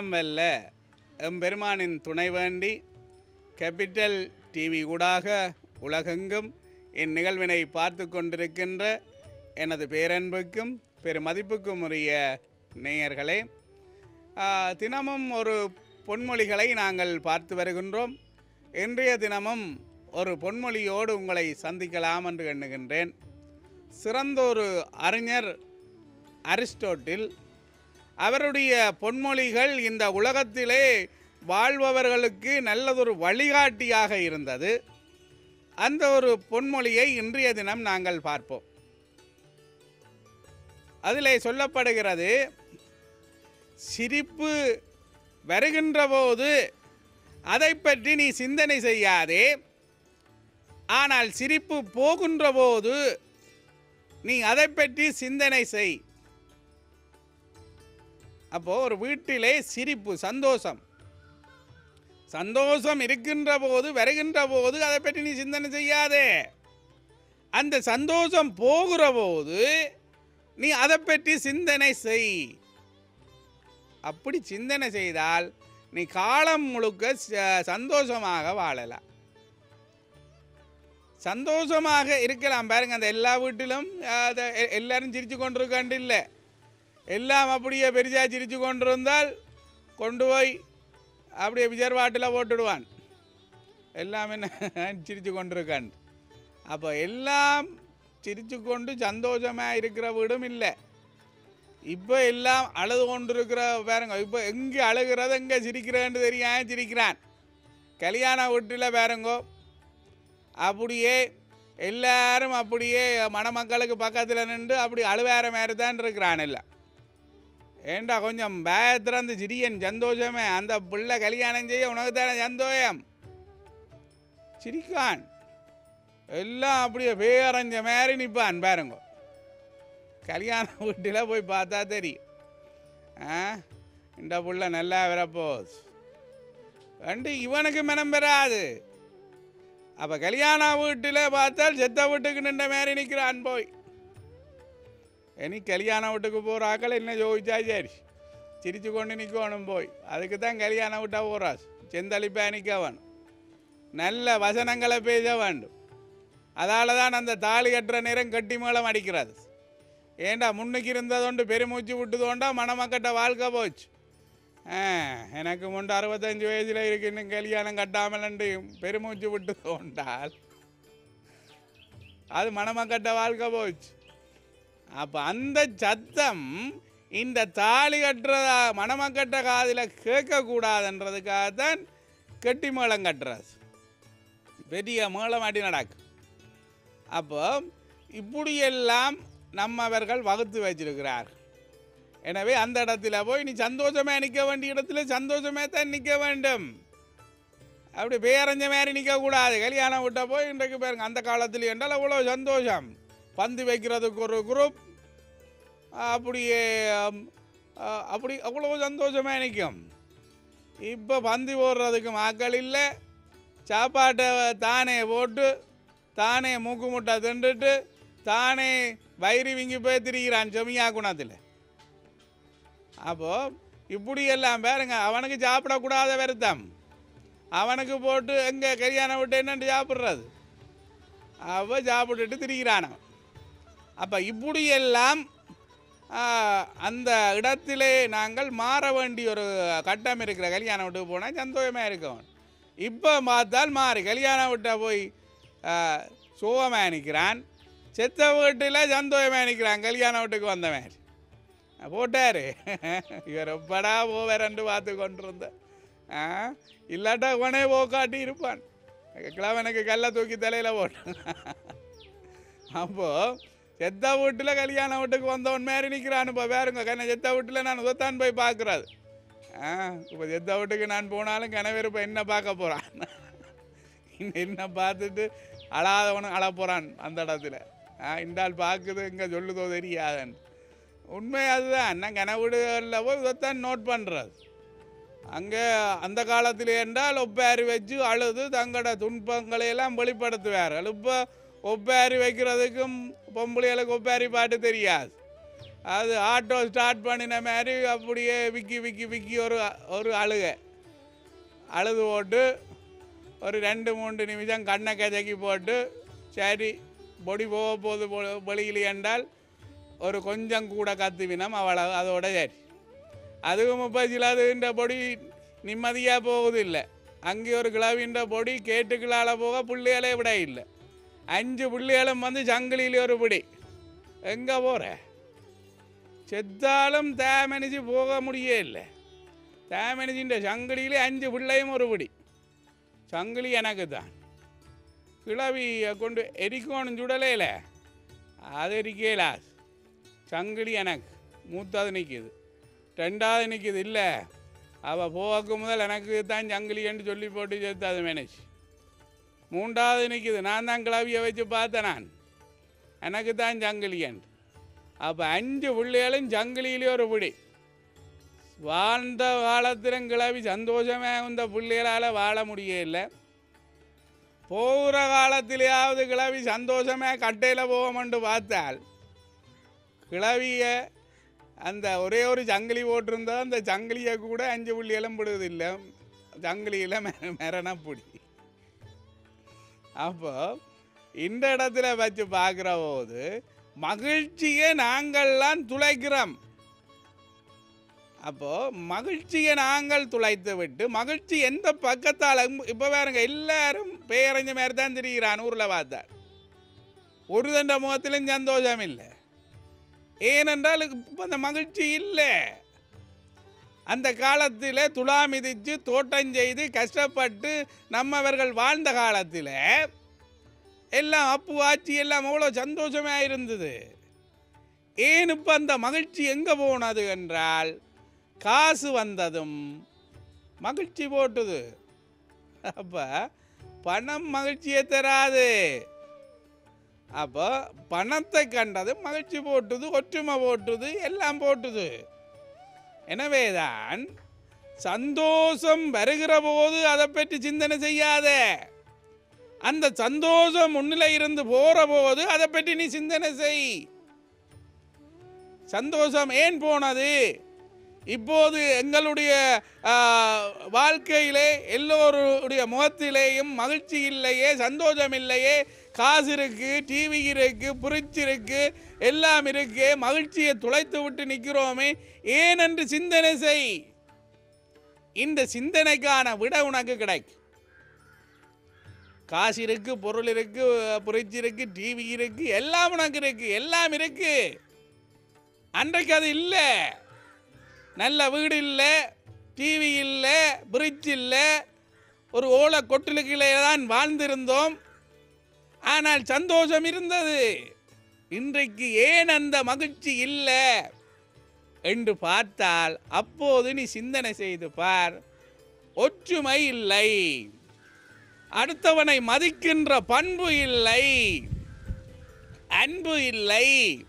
எல்லாம் வல்ல எம்பெருமானின் துணை வேண்டி கேபிட்டல் டிவி ஊடாக உலகெங்கும் என் நிகழ்வினை பார்த்து கொண்டிருக்கின்ற எனது பேரன்புக்கும் பெருமதிப்புக்கும் உரிய நேயர்களே ஆ, தினமும் ஒரு பொன்மொழிகளை நாங்கள் பார்த்து வருகின்றோம் இன்றைய தினமும் ஒரு பொன்மொழியோடு உங்களை சந்திக்கலாம் என்று எண்ணுகின்றேன் சிறந்தொரு அறிஞர் அரிஸ்டோட்டில் அவருடைய பொன்மொழிகள் இந்த உலகத்திலே வாழ்பவர்களுக்கு நல்லதொரு வழிகாட்டியாக இருந்தது அந்த ஒரு பொன்மொழியை இன்றைய தினம் நாங்கள் பார்ப்போம் அதிலே சொல்லப்படுகிறது சிரிப்பு வருகின்ற போது அதை பற்றி நீ சிந்தனை செய்யாதே ஆனால் சிரிப்பு போகின்ற போது நீ அதை பற்றி சிந்தனை செய் அப்போ ஒரு வீட்டிலே சிரிப்பு சந்தோஷம் சந்தோஷம் இருக்கின்ற போது வருகின்ற போது அதை பற்றி நீ சிந்தனை செய்யாதே அந்த சந்தோஷம் போகிற போது நீ அதை பற்றி சிந்தனை செய் அப்படி சிந்தனை செய்தால் நீ காலம் முழுக்க ச- சந்தோஷமாக வாழலாம் சந்தோஷமாக இருக்கலாம் பாருங்க அந்த எல்லா வீட்டிலும் அதை எ- எல்லாரும் சிரிச்சு கொண்டிருக்காண்டு இல்லை எல்லாம் அப்படியே பெரிசா சிரிச்சு கொண்டிருந்தால் கொண்டு போய் அப்படியே விஜர்வாட்டில் போட்டுடுவான் எல்லாம் என்ன சிரிச்சு கொண்டிருக்கான் அப்போ எல்லாம் சிரிச்சு கொண்டு சந்தோஷமாக இருக்கிற வீடும் இல்லை இப்போ எல்லாம் அழுது கொண்டிருக்கிற பாருங்க இப்போ எங்கே அழுகிறது எங்கே சிரிக்கிறேன்னு தெரியாம சிரிக்கிறான் கல்யாண வீட்டில் பாருங்கோ அப்படியே எல்லாரும் அப்படியே மணமக்களுக்கு பக்கத்தில் நின்று அப்படி அழுவேற மாதிரி தான் இருக்கிறான் எல்லாம் ஏண்டா கொஞ்சம் பயத்திறந்து சிரியன் சந்தோஷமே அந்த பிள்ளை கல்யாணம் செய்ய உனக்கு தானே சந்தோஷம் சிரிக்கான் எல்லாம் அப்படியே பேரஞ்ச மாதிரி நிற்பான் பாருங்க கல்யாண வீட்டில் போய் பார்த்தா தெரியும் ஆ இந்த புள்ள நல்லா வரப்போகுது கண்டு இவனுக்கு மனம் பெறாது அப்போ கல்யாண வீட்டில் பார்த்தால் செத்த வீட்டுக்கு நின்ற மாதிரி நிற்கிறான் போய் இனி கல்யாண வீட்டுக்கு போகிற ஆக்கள் என்ன ஜோதிச்சா சரி சிரிச்சு கொண்டு நிற்கணும் போய் அதுக்கு தான் கல்யாண வீட்டா போகிறாஸ் செந்தளிப்பா நிற்க வேணும் நல்ல வசனங்களை பேச வேண்டும் அதால தான் அந்த தாலி கட்டுற நேரம் கட்டி மேளம் அடிக்கிறது ஏண்டா முன்னுக்கு இருந்ததோண்டு பெருமூச்சு விட்டுதோண்டா மணமக்கட்ட வாழ்க்கை போச்சு ஆ, எனக்கு முண்டு அறுபத்தஞ்சு வயசில் இருக்கு இன்னும் கல்யாணம் கட்டாமலண்டு பெருமூச்சு விட்டு தோண்டால் அது மணமக்கட்ட வாழ்க்கை போச்சு அப்போ அந்த சத்தம் இந்த தாலி கட்டுற மணமக்கட்ட காதில் கேட்கக்கூடாதுன்றதுக்காகத்தான் கெட்டி மேளம் கட்டுறது பெரிய மேளம் அடி நடக்கு அப்போ இப்படியெல்லாம் நம்மவர்கள் வகுத்து வச்சிருக்கிறார் எனவே அந்த இடத்துல போய் நீ சந்தோஷமே நிற்க வேண்டிய இடத்துல சந்தோஷமே தான் நிற்க வேண்டும் அப்படி பேரஞ்ச மாதிரி நிற்கக்கூடாது கல்யாணம் விட்ட போய் இன்றைக்கு பாருங்க அந்த காலத்துல என்றால் அவ்வளோ சந்தோஷம் பந்து வைக்கிறதுக்கு ஒரு குரூப் அப்படியே அம், அ, அப்படி அவ்வளோ சந்தோஷமே நிற்கும் இப்போ பந்து போடுறதுக்கு மக்கள் இல்லை சாப்பாட்டை தானே போட்டு தானே மூக்கு முட்டை தின்றுட்டு தானே வயிறு விங்கி போய் திரிகிறான் செமியா குணத்தில் அப்போ இப்படி எல்லாம் பாருங்க அவனுக்கு சாப்பிடக்கூடாத வருத்தம் அவனுக்கு போட்டு எங்கே கல்யாணம் விட்டு என்னன்னு சாப்பிட்றது அவ சாப்பிட்டுட்டு திரிகிறான் அவன் அப்போ இப்படியெல்லாம் ஆ, அந்த இடத்திலே நாங்கள் மாற வேண்டிய ஒரு கட்டம் இருக்கிற கல்யாணம் விட்டு போனால் சந்தோஷமாக இருக்கும் இப்போ பார்த்தால் மாறி கல்யாணம் விட்ட போய் சோகமாக நிற்கிறான் செத்த வீட்டில் சந்தோஷமாக நிற்கிறான் கல்யாண வீட்டுக்கு வந்த மாதிரி போட்டார் இவர் எப்படா போவேரண்டு பார்த்து கொண்டிருந்த ஆ இல்லாட்டா உடனே போக்காட்டி இருப்பான் கிழவனுக்கு கல்லை தூக்கி தலையில் போட்டான் அப்போது செத்த வீட்டில் கல்யாண வீட்டுக்கு வந்தவன் மாரி நிற்கிறான் இப்போ வேறுங்க கண்ண செத்த வீட்டில் நான் உதத்தான் போய் பார்க்குறது ஆ இப்போ செத்த வீட்டுக்கு நான் போனாலும் கணவர் இப்போ என்ன பார்க்க போகிறான் என்ன பார்த்துட்டு அழாதவனும் அழ போகிறான் அந்த இடத்துல ஆ இந்தால் பார்க்குது இங்கே சொல்லுதோ தெரியாதன் உண்மை அதுதான் நான் கனவுகளில் போய் இதைத்தான் நோட் பண்ணுறது அங்கே அந்த காலத்தில் என்றால் ஒப்பாரி வச்சு அழுது தங்களோட துன்பங்களை எல்லாம் வெளிப்படுத்துவார்கள் இப்போ ஒப்பாரி வைக்கிறதுக்கும் பொம்பளைகளுக்கு ஒப்பாரி பாட்டு தெரியாது அது ஆட்டோ ஸ்டார்ட் பண்ணின மாதிரி அப்படியே விக்கி விக்கி விக்கி ஒரு ஒரு அழுகை அழுது போட்டு ஒரு ரெண்டு மூன்று நிமிஷம் கண்ணை கதக்கி போட்டு சரி பொடி போக போகுது பொ- வெளியில என்றால் ஒரு கொஞ்சம் கூட கத்துவினம் அவளை அதோட சரி அதுவும் இப்போ சிலதுன்ற பொடி நிம்மதியாக போகுது இல்லை அங்கே ஒரு கிளவின்ற பொடி கேட்டுக்களால் போக புள்ளிகளே விட இல்லை அஞ்சு புள்ளிகளும் வந்து சங்கிலியில் ஒரு பிடி எங்கே போகிற செத்தாலும் தேமணிச்சு போக முடியே இல்லை தேமணிச்சின்ற சங்கிலியிலே அஞ்சு பிள்ளையும் ஒரு பிடி சங்கிலி எனக்கு தான் கிளவியை கொண்டு எரிக்கணும் சுடலையில் அது எரிக்கலா சங்கிலி எனக்கு மூத்தாது நிற்கிது ரெண்டாவது நிற்கிது இல்லை அவள் போக்கு முதல் எனக்கு தான் சங்கிலின்னு சொல்லி போட்டு சேர்த்து அது மேனேஜ் மூன்றாவது நிற்கிது நான் தான் கிளவியை வச்சு பார்த்தேன் நான் எனக்கு தான் சங்கிலியன் அப்போ அஞ்சு பிள்ளைகளும் சங்கிலியிலே ஒரு பிடி வாழ்ந்த காலத்திலும் கிளவி சந்தோஷமே இந்த பிள்ளைகளால் வாழ முடியல போகிற காலத்திலேயாவது கிளவி சந்தோஷமே கட்டையில் போவோம்னு பார்த்தால் கிளவிய அந்த ஒரே ஒரு சங்கிலி போட்டிருந்தா அந்த சங்கிலியை கூட அஞ்சு புள்ளி எலும்பிடுவதில்லை சங்கிலியில் மெரண பிடி அப்போ இந்த இடத்துல வச்சு பார்க்குற போது மகிழ்ச்சியை நாங்கள்லாம் துளைக்கிறோம் அப்போ மகிழ்ச்சியை நாங்கள் துளைத்து விட்டு மகிழ்ச்சி எந்த பக்கத்தால் இப்போ பாருங்க எல்லாரும் பேரஞ்ச மாதிரி தான் திரிகிறான் ஊரில் பார்த்தா ஒரு தண்ட முகத்திலும் சந்தோஷம் இல்லை ஏனென்றால் இப்போ அந்த மகிழ்ச்சி இல்லை அந்த காலத்தில் துலா மிதித்து தோட்டம் செய்து கஷ்டப்பட்டு நம்மவர்கள் வாழ்ந்த காலத்தில் எல்லாம் அப்பு ஆட்சி எல்லாம் அவ்வளோ சந்தோஷமாக இருந்தது ஏன் இப்போ அந்த மகிழ்ச்சி எங்கே போனது என்றால் காசு வந்ததும் மகிழ்ச்சி போட்டுது அப்போ பணம் மகிழ்ச்சியை தராது அப்போ பணத்தை கண்டது மகிழ்ச்சி போட்டுது ஒற்றுமை போட்டுது எல்லாம் போட்டுது எனவேதான் சந்தோஷம் வருகிற போது அதை பற்றி சிந்தனை செய்யாத அந்த சந்தோஷம் முன்னிலை இருந்து போற போது அதை பற்றி நீ சிந்தனை செய் சந்தோஷம் ஏன் போனது இப்போது எங்களுடைய ஆ, வாழ்க்கையிலே எல்லோருடைய முகத்திலேயும் மகிழ்ச்சி இல்லையே சந்தோஷம் இல்லையே காசு இருக்கு டிவி இருக்கு புரிச்சு இருக்கு எல்லாம் இருக்கு மகிழ்ச்சியை துளைத்து விட்டு நிற்கிறோமே ஏன் என்று சிந்தனை செய் இந்த சிந்தனைக்கான விட உனக்கு கிடைக்கும் காசு இருக்கு பொருள் இருக்கு புரிச்சு இருக்கு டிவி இருக்கு எல்லாம் உனக்கு இருக்கு எல்லாம் இருக்கு அன்றைக்கு அது இல்லை நல்ல வீடு இல்லை டிவி இல்லை பிரிட்ஜ் இல்லை ஒரு ஓலை கொட்டிலுக்கிலே தான் வாழ்ந்திருந்தோம் ஆனால் சந்தோஷம் இருந்தது இன்றைக்கு ஏன் அந்த மகிழ்ச்சி இல்லை என்று பார்த்தால் அப்போது நீ சிந்தனை செய்து பார் ஒற்றுமை இல்லை அடுத்தவனை மதிக்கின்ற பண்பு இல்லை அன்பு இல்லை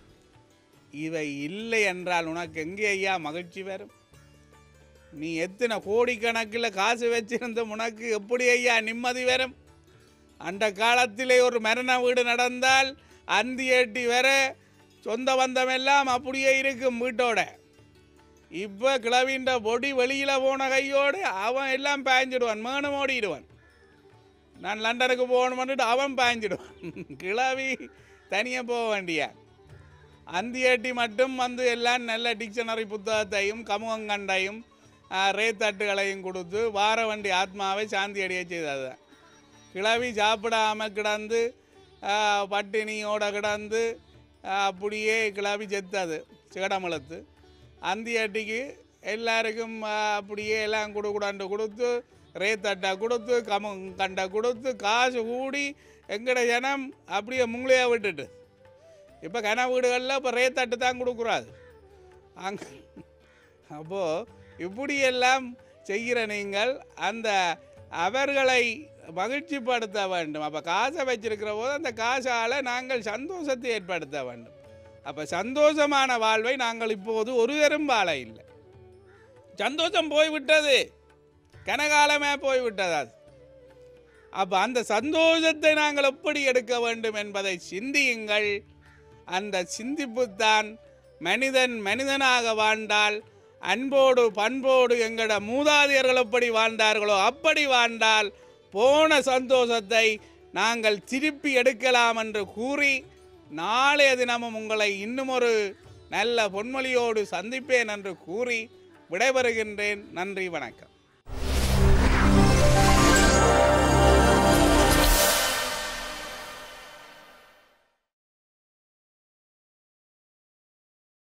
இவை இல்லை என்றால் உனக்கு எங்கே ஐயா மகிழ்ச்சி வரும் நீ எத்தனை கோடிக்கணக்கில் காசு வச்சிருந்த உனக்கு எப்படி ஐயா நிம்மதி வரும் அந்த காலத்திலே ஒரு மரண வீடு நடந்தால் அந்தி ஏட்டி வர சொந்த பந்தமெல்லாம் அப்படியே இருக்கும் வீட்டோட இப்போ கிளவின்ற பொடி வெளியில் போன கையோடு அவன் எல்லாம் பாய்ஞ்சிடுவான் மேனும் ஓடிடுவான் நான் லண்டனுக்கு போகணும்னுட்டு அவன் பாய்ஞ்சிடுவான் கிளவி தனியாக போக வேண்டிய அந்தியட்டி மட்டும் வந்து எல்லாம் நல்ல டிக்ஷனரி புத்தகத்தையும் கமுகங்கண்டையும் ரேத்தட்டுகளையும் கொடுத்து வார வண்டி ஆத்மாவை சாந்தி அடைய செய்தது கிளவி சாப்பிடாம கிடந்து ஆ, பட்டினியோட கிடந்து ஆ, அப்படியே கிளவி செத்தது சிகடமலத்து அந்தியட்டிக்கு எல்லாருக்கும் ஆ, அப்படியே எல்லாம் கொடுக்கூடாண்டு கொடுத்து ரேத்தட்டை கொடுத்து கமு கண்டை கொடுத்து காசு கூடி எங்கட ஜனம் அப்படியே முங்களையாக விட்டுட்டு இப்போ கன வீடுகளில் இப்போ ரேத்தட்டு தான் கொடுக்குறாது அங்கே அப்போது இப்படியெல்லாம் செய்கிற நீங்கள் அந்த அவர்களை மகிழ்ச்சிப்படுத்த வேண்டும் அப்போ காசை வச்சிருக்கிற போது அந்த காசால் நாங்கள் சந்தோஷத்தை ஏற்படுத்த வேண்டும் அப்போ சந்தோஷமான வாழ்வை நாங்கள் இப்போது ஒரு தரும் வாழ இல்லை சந்தோஷம் போய்விட்டது கனகாலமே போய்விட்டது அது அப்போ அந்த சந்தோஷத்தை நாங்கள் எப்படி எடுக்க வேண்டும் என்பதை சிந்தியுங்கள் அந்த சிந்திப்புத்தான் மனிதன் மனிதனாக வாழ்ந்தால் அன்போடு பண்போடு எங்கட மூதாதையர்கள் எப்படி வாழ்ந்தார்களோ அப்படி வாழ்ந்தால் போன சந்தோஷத்தை நாங்கள் திருப்பி எடுக்கலாம் என்று கூறி நாளைய தினமும் உங்களை இன்னும் ஒரு நல்ல பொன்மொழியோடு சந்திப்பேன் என்று கூறி விடைபெறுகின்றேன் நன்றி வணக்கம்